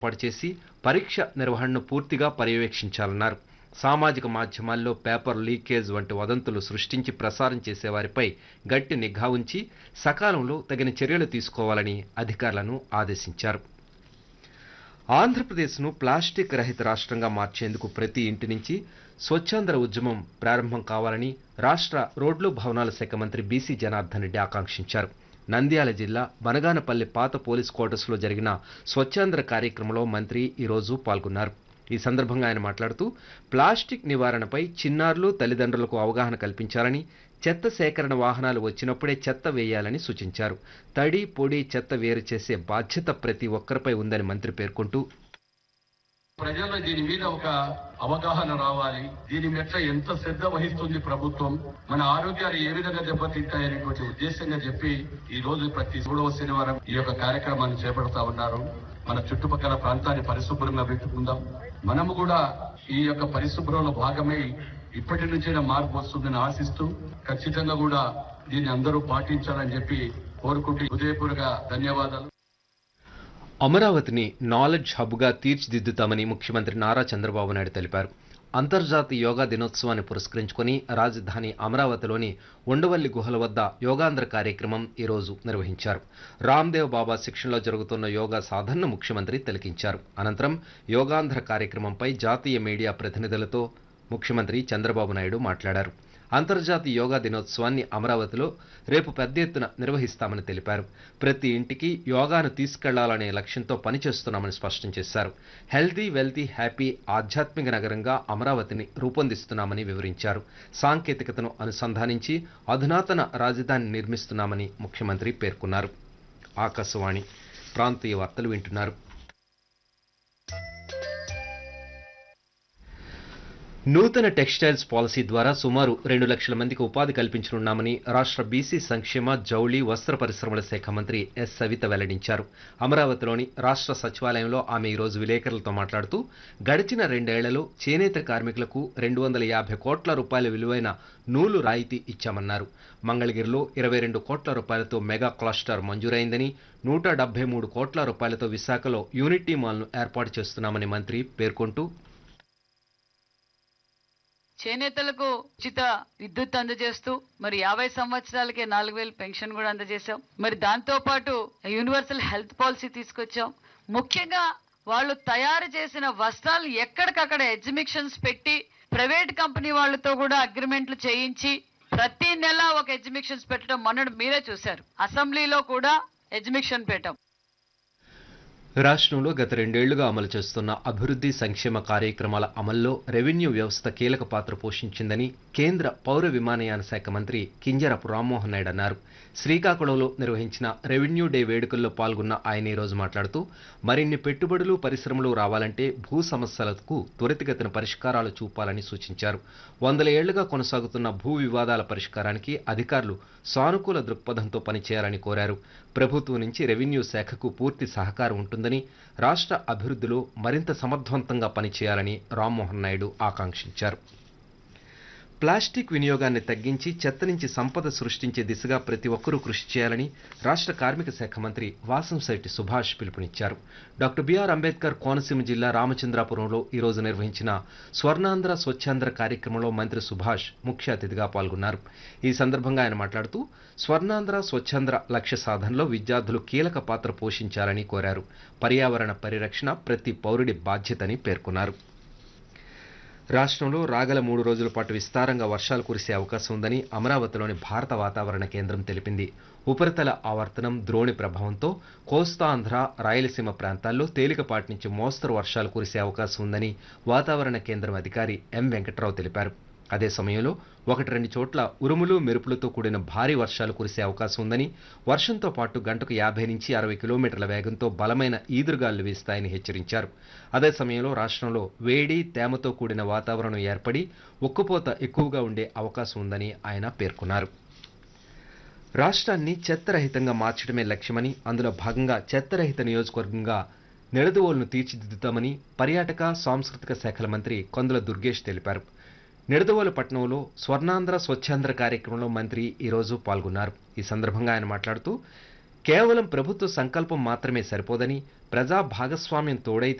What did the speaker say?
ఏర్పాటు చేసి పరీక్ష నిర్వహణను పూర్తిగా పర్యవేక్షించాలన్నారు సామాజిక మాధ్యమాల్లో పేపర్ లీకేజ్ వంటి వదంతులు సృష్టించి ప్రసారం చేసేవారిపై గట్టి నిఘా ఉంచి సకాలంలో తగిన చర్యలు తీసుకోవాలని అధికారులను ఆదేశించారు ఆంధ్రప్రదేశ్ను ప్లాస్టిక్ రహిత రాష్ట్రంగా మార్చేందుకు ప్రతి ఇంటి నుంచి స్వచ్ఛాంధ్ర ఉద్యమం ప్రారంభం కావాలని రాష్ట్ర రోడ్లు భవనాల శాఖ మంత్రి బీసీ జనార్దన్ రెడ్డి ఆకాంక్షించారు నంద్యాల జిల్లా బనగానపల్లి పాత పోలీస్ క్వార్టర్స్లో జరిగిన స్వచ్ఛాంధ్ర కార్యక్రమంలో మంత్రి ఈరోజు పాల్గొన్నారు ఈ సందర్భంగా ఆయన మాట్లాడుతూ ప్లాస్టిక్ నివారణపై చిన్నారులు తల్లిదండ్రులకు అవగాహన కల్పించాలని చెత్త సేకరణ వాహనాలు వచ్చినప్పుడే చెత్త వేయాలని సూచించారు తడి పొడి చెత్త వేరు చేసే బాధ్యత ప్రతి ఒక్కరిపై ఉందని మంత్రి పేర్కొంటూ ప్రజల్లో దీని మీద ఒక అవగాహన రావాలి దీని మెట్ల ఎంత శ్రద్ధ వహిస్తుంది ప్రభుత్వం మన ఆరోగ్యాలు ఏ విధంగా దెబ్బతింటాయనేటువంటి ఉద్దేశంగా చెప్పి ఈ రోజు ప్రతి మూడవ శనివారం ఈ యొక్క కార్యక్రమాన్ని చేపడతా ఉన్నారు మన చుట్టుపక్కల ప్రాంతాన్ని పరిశుభ్రంగా పెట్టుకుందాం మనము కూడా ఈ యొక్క పరిశుభ్రంలో భాగమై ఇప్పటి నుంచైనా మార్పు వస్తుందని ఆశిస్తూ ఖచ్చితంగా కూడా దీన్ని అందరూ పాటించాలని చెప్పి కోరుకుంటూ హృదయపూర్వక ధన్యవాదాలు అమరావతిని నాలెడ్జ్ హబ్గా తీర్చిదిద్దుతామని ముఖ్యమంత్రి నారా చంద్రబాబు నాయుడు తెలిపారు అంతర్జాతీయ యోగా దినోత్సవాన్ని పురస్కరించుకొని రాజధాని అమరావతిలోని ఉండవల్లి గుహల వద్ద యోగాంధ్ర కార్యక్రమం ఈరోజు నిర్వహించారు రామ్దేవ్ బాబా శిక్షణలో జరుగుతున్న యోగా సాధనను ముఖ్యమంత్రి తిలకించారు అనంతరం యోగాంధ్ర కార్యక్రమంపై జాతీయ మీడియా ప్రతినిధులతో ముఖ్యమంత్రి చంద్రబాబు నాయుడు మాట్లాడారు అంతర్జాతీయ యోగా దినోత్సవాన్ని అమరావతిలో రేపు పెద్ద ఎత్తున నిర్వహిస్తామని తెలిపారు ప్రతి ఇంటికి యోగాను తీసుకెళ్లాలనే లక్ష్యంతో పనిచేస్తున్నామని స్పష్టం చేశారు హెల్తీ వెల్తీ హ్యాపీ ఆధ్యాత్మిక నగరంగా అమరావతిని రూపొందిస్తున్నామని వివరించారు సాంకేతికతను అనుసంధానించి అధునాతన రాజధాని నిర్మిస్తున్నామని ముఖ్యమంత్రి పేర్కొన్నారు ఆకాశవాణి ప్రాంతీయ వార్తలు వింటున్నారు నూతన టెక్స్టైల్స్ పాలసీ ద్వారా సుమారు రెండు లక్షల మందికి ఉపాధి కల్పించనున్నామని రాష్ట్ర బీసీ సంక్షేమ జౌళి వస్త్ర పరిశ్రమల శాఖ మంత్రి ఎస్ సవిత వెల్లడించారు అమరావతిలోని రాష్ట్ర సచివాలయంలో ఆమె ఈరోజు విలేకరులతో మాట్లాడుతూ గడిచిన రెండేళ్లలో చేనేత కార్మికులకు రెండు వందల యాభై కోట్ల రూపాయల విలువైన నూలు రాయితీ ఇచ్చామన్నారు మంగళగిరిలో ఇరవై రెండు కోట్ల రూపాయలతో మెగా క్లస్టర్ మంజూరైందని నూట డెబ్బై మూడు కోట్ల రూపాయలతో విశాఖలో యూనిటీ మాల్ను ఏర్పాటు చేస్తున్నామని మంత్రి పేర్కొంటూ చేనేతలకు ఉచిత విద్యుత్ అందజేస్తూ మరి యాభై సంవత్సరాలకే నాలుగు వేలు పెన్షన్ కూడా అందజేశాం మరి దాంతో పాటు యూనివర్సల్ హెల్త్ పాలసీ తీసుకొచ్చాం ముఖ్యంగా వాళ్ళు తయారు చేసిన వస్త్రాలు ఎక్కడికక్కడ ఎగ్జిబిషన్స్ పెట్టి ప్రైవేట్ కంపెనీ వాళ్ళతో కూడా అగ్రిమెంట్లు చేయించి ప్రతి నెల ఒక ఎగ్జిబిషన్స్ పెట్టడం మొన్నటి మీరే చూశారు అసెంబ్లీలో కూడా ఎగ్జిబిషన్ పెట్టాం రాష్ట్రంలో గత రెండేళ్లుగా అమలు చేస్తున్న అభివృద్ధి సంక్షేమ కార్యక్రమాల అమల్లో రెవెన్యూ వ్యవస్థ కీలక పాత్ర పోషించిందని కేంద్ర పౌర విమానయాన శాఖ మంత్రి కింజరపు రామ్మోహన్ నాయుడు అన్నారు శ్రీకాకుళంలో నిర్వహించిన రెవెన్యూ డే వేడుకల్లో పాల్గొన్న ఆయన ఈరోజు మాట్లాడుతూ మరిన్ని పెట్టుబడులు పరిశ్రమలు రావాలంటే భూ సమస్యలకు త్వరితగతిన పరిష్కారాలు చూపాలని సూచించారు వందల ఏళ్లుగా కొనసాగుతున్న భూ వివాదాల పరిష్కారానికి అధికారులు సానుకూల దృక్పథంతో పనిచేయాలని కోరారు ప్రభుత్వం నుంచి రెవెన్యూ శాఖకు పూర్తి సహకారం ఉంటుందని రాష్ట్ర అభివృద్ధిలో మరింత సమర్థవంతంగా పనిచేయాలని రామ్మోహన్ నాయుడు ఆకాంక్షించారు ప్లాస్టిక్ వినియోగాన్ని తగ్గించి చెత్త నుంచి సంపద సృష్టించే దిశగా ప్రతి ఒక్కరూ కృషి చేయాలని రాష్ట్ర కార్మిక శాఖ మంత్రి వాసంశెట్టి సుభాష్ పిలుపునిచ్చారు డాక్టర్ బిఆర్ అంబేద్కర్ కోనసీమ జిల్లా రామచంద్రాపురంలో ఈరోజు నిర్వహించిన స్వర్ణాంధ్ర స్వచ్ఛాంధ్ర కార్యక్రమంలో మంత్రి సుభాష్ ముఖ్య అతిథిగా పాల్గొన్నారు ఈ సందర్భంగా ఆయన మాట్లాడుతూ స్వర్ణాంధ్ర స్వచ్ఛాంధ్ర లక్ష్య సాధనలో విద్యార్థులు కీలక పాత్ర పోషించాలని కోరారు పర్యావరణ పరిరక్షణ ప్రతి పౌరుడి బాధ్యతని పేర్కొన్నారు రాష్ట్రంలో రాగల మూడు రోజుల పాటు విస్తారంగా వర్షాలు కురిసే అవకాశం ఉందని అమరావతిలోని భారత వాతావరణ కేంద్రం తెలిపింది ఉపరితల ఆవర్తనం ద్రోణి ప్రభావంతో కోస్తాంధ్ర రాయలసీమ ప్రాంతాల్లో తేలికపాటి నుంచి మోస్తరు వర్షాలు కురిసే అవకాశం ఉందని వాతావరణ కేంద్రం అధికారి ఎం వెంకట్రావు తెలిపారు అదే సమయంలో ఒకటి రెండు చోట్ల ఉరుములు మెరుపులతో కూడిన భారీ వర్షాలు కురిసే అవకాశం ఉందని వర్షంతో పాటు గంటకు యాభై నుంచి అరవై కిలోమీటర్ల వేగంతో బలమైన ఈదురుగాలు వీస్తాయని హెచ్చరించారు అదే సమయంలో రాష్ట్రంలో వేడి తేమతో కూడిన వాతావరణం ఏర్పడి ఉక్కుపోత ఎక్కువగా ఉండే అవకాశం ఉందని ఆయన పేర్కొన్నారు రాష్ట్రాన్ని చెత్తరహితంగా మార్చడమే లక్ష్యమని అందులో భాగంగా చెత్తరహిత నియోజకవర్గంగా నిడదవోలును తీర్చిదిద్దుతామని పర్యాటక సాంస్కృతిక శాఖల మంత్రి కొందల దుర్గేష్ తెలిపారు నిడదవోలు పట్టణంలో స్వర్ణాంధ్ర స్వచ్ఛాంధ్ర కార్యక్రమంలో మంత్రి ఈరోజు పాల్గొన్నారు ఈ సందర్భంగా ఆయన మాట్లాడుతూ కేవలం ప్రభుత్వ సంకల్పం మాత్రమే సరిపోదని ప్రజా భాగస్వామ్యం తోడైతే